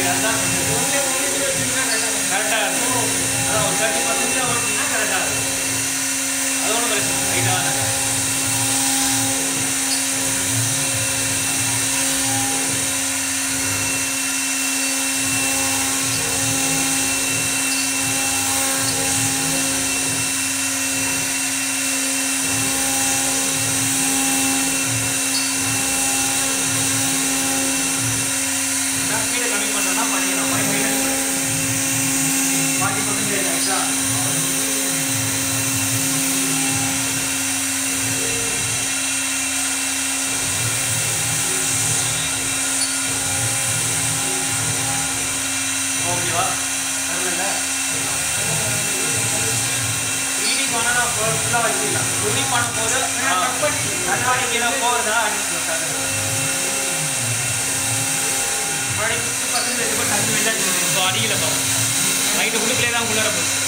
அதுதான் கரெக்டாக இருக்கும் அதான் ஒரு தேர்ட்டி பர்சன்டேஜ் ஓட்டினா கரெக்டாக இருக்கும் அது ஒன்றும் பிரச்சனை ரைட்டாக தான் ஸ்பீடை கம்மி பண்ணுறோம்னா பண்ணிடலாம் ஃபைவ் மினிட்ஸ் ஃபார்ட்டி பர்சன்டேஜ் ஆயிடுச்சா ஓகேவா நல்ல த்ரீடி பண்ணனா ஃபுல்லாக வச்சுக்கலாம் த்ரீடி பண்ணும்போது கண்ணாடி கீழே போகிறதா அடிச்சுக்கலாம் மறுபடியும் ஃபிஃப்டி பர்சன்டேஜ் அஞ்சு மினிட் ஸோ அடியில் பார்ப்போம் ரைட்டு உள்ளுக்குள்ளே தான் உள்ளார போகுது